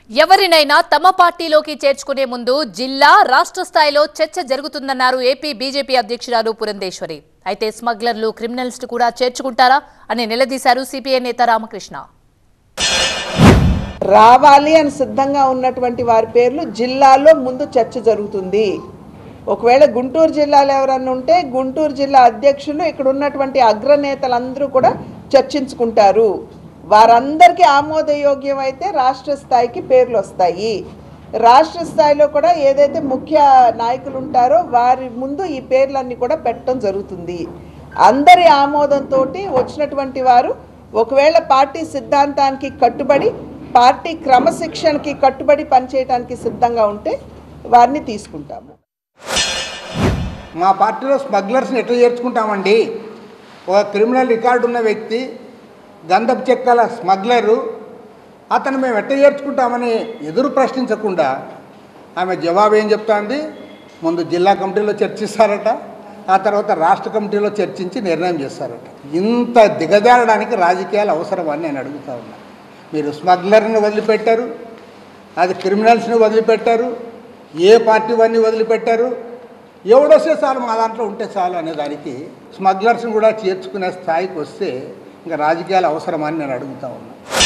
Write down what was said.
ఎవరినైనా తమ పార్టీలోకి చేర్చుకునే ముందు జిల్లా రాష్ట్ర స్థాయిలో చర్చ జరుగుతుందన్నారు ఏపీ బీజేపీ అధ్యక్షురాలు పురంధేశ్వరి అయితే స్మగ్లర్లు క్రిమినల్స్ కూడా చేర్చుకుంటారా అని నిలదీశారు సిపిఐ నేత రామకృష్ణ రావాలి అని సిద్ధంగా ఉన్నటువంటి వారి పేర్లు జిల్లాలో ముందు చర్చ జరుగుతుంది ఒకవేళ గుంటూరు జిల్లాలో ఎవరన్నా ఉంటే గుంటూరు జిల్లా అధ్యక్షులు ఇక్కడ ఉన్నటువంటి అగ్రనేతలందరూ కూడా చర్చించుకుంటారు వారందరికీ ఆమోదయోగ్యం అయితే రాష్ట్ర స్థాయికి పేర్లు వస్తాయి రాష్ట్ర స్థాయిలో కూడా ఏదైతే ముఖ్య నాయకులు ఉంటారో వారి ముందు ఈ పేర్లన్నీ కూడా పెట్టడం జరుగుతుంది అందరి ఆమోదంతో వచ్చినటువంటి వారు ఒకవేళ పార్టీ సిద్ధాంతానికి కట్టుబడి పార్టీ క్రమశిక్షణకి కట్టుబడి పనిచేయడానికి సిద్ధంగా ఉంటే వారిని తీసుకుంటాము మా పార్టీలో స్మగ్లర్స్ని ఎట్లా చేర్చుకుంటామండి ఒక క్రిమినల్ రికార్డు ఉన్న వ్యక్తి గంధపు చెక్కల స్మగ్లరు అతను మేము ఎట్లా చేర్చుకుంటామని ఎదురు ప్రశ్నించకుండా ఆమె జవాబు ఏం చెప్తాంది ముందు జిల్లా కమిటీలో చర్చిస్తారట ఆ తర్వాత రాష్ట్ర కమిటీలో చర్చించి నిర్ణయం చేస్తారట ఇంత దిగజారడానికి రాజకీయాలు అవసరమని నేను అడుగుతా ఉన్నా మీరు స్మగ్లర్ని వదిలిపెట్టారు అది క్రిమినల్స్ని వదిలిపెట్టారు ఏ పార్టీ వారిని వదిలిపెట్టారు ఎవడొస్తే చాలు మా దాంట్లో ఉంటే చాలు అనే దానికి స్మగ్లర్స్ని కూడా చేర్చుకునే స్థాయికి వస్తే ఇంకా రాజకీయాలు అవసరమని నేను అడుగుతా ఉన్నా